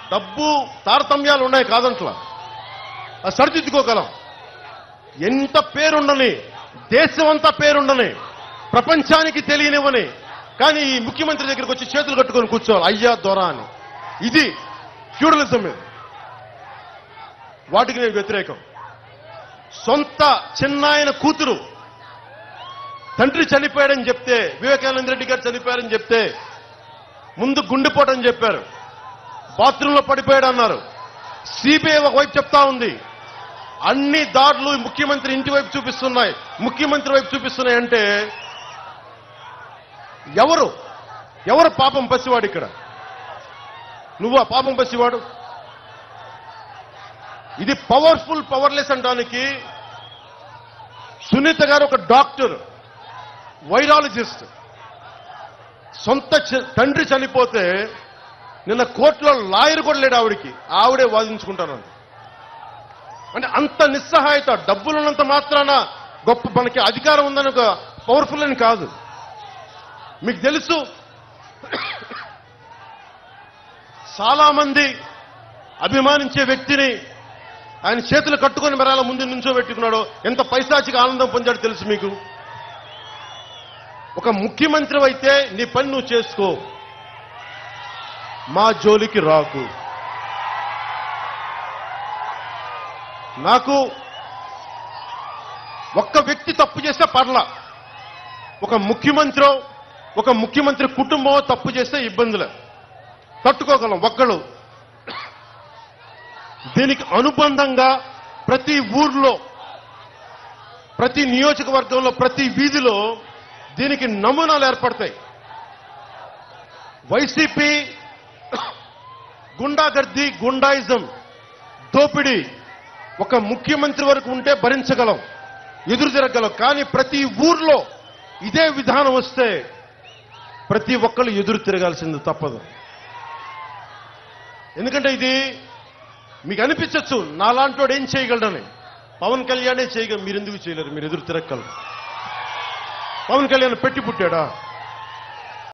డబ్బు తారతమ్యాలు ఉన్నాయి కాదంట్లా అది సరిదిద్దుకోగలం ఎంత పేరుండని దేశమంతా పేరుండని ప్రపంచానికి తెలియనివ్వని కానీ ఈ ముఖ్యమంత్రి దగ్గరికి వచ్చి చేతులు కట్టుకొని కూర్చోవాలి అయ్యా దొర అని ఇది ఫ్యూడలిజం ఇది వాటికి నేను వ్యతిరేకం సొంత చిన్నాయన కూతురు తండ్రి చనిపోయాడని చెప్తే వివేకానంద రెడ్డి గారు చనిపోయారని చెప్తే ముందు గుండెపోటని చెప్పారు బాత్రూంలో పడిపోయాడు అన్నారు సిబిఐ ఒకవైపు చెప్తా ఉంది అన్ని దాడులు ముఖ్యమంత్రి ఇంటి వైపు చూపిస్తున్నాయి ముఖ్యమంత్రి వైపు చూపిస్తున్నాయి అంటే ఎవరు ఎవరు పాపం పసివాడు ఇక్కడ నువ్వు ఆ పాపం పసివాడు ఇది పవర్ఫుల్ పవర్లెస్ అంటానికి సునీత గారు ఒక డాక్టర్ వైరాలజిస్ట్ సొంత చ- తండ్రి చనిపోతే నిన్న కోర్టులో లాయర్ కూడా లేడు ఆవిడికి ఆవిడే వాదించుకుంటానంట అంటే అంత నిస్సహాయత డబ్బులున్నంత మాత్రాన గొప్ప మనకి అధికారం ఉందని ఒక పవర్ఫుల్ అని కాదు మీకు తెలుసు చాలా మంది అభిమానించే వ్యక్తిని ఆయన చేతులు కట్టుకొని మెరాల ముందు నుంచో పెట్టుకున్నాడో ఎంత పైశాచిక ఆనందం పొందాడో తెలుసు మీకు ఒక ముఖ్యమంత్రి అయితే నీ పని నువ్వు చేసుకో మా జోలికి రాకు నాకు ఒక్క వ్యక్తి తప్పు చేస్తే పర్లా ఒక ముఖ్యమంత్రి ఒక ముఖ్యమంత్రి కుటుంబం తప్పు చేస్తే ఇబ్బందులే తట్టుకోగలం ఒక్కడు దీనికి అనుబంధంగా ప్రతి ఊర్లో ప్రతి నియోజకవర్గంలో ప్రతి వీధిలో దీనికి నమూనాలు ఏర్పడతాయి వైసీపీ గుండాగర్ది గుండాయిజం దోపిడీ ఒక ముఖ్యమంత్రి వరకు ఉంటే భరించగలం ఎదురు తిరగలం కానీ ప్రతి ఊర్లో ఇదే విధానం వస్తే ప్రతి ఒక్కళ్ళు ఎదురు తిరగాల్సింది తప్పదు ఎందుకంటే ఇది మీకు అనిపించవచ్చు నాలాంటోడు ఏం చేయగలడని పవన్ కళ్యాణే చేయగలరు మీరు ఎందుకు చేయలేరు మీరు ఎదురు తిరగలరు పవన్ కళ్యాణ్ పెట్టి పుట్టాడా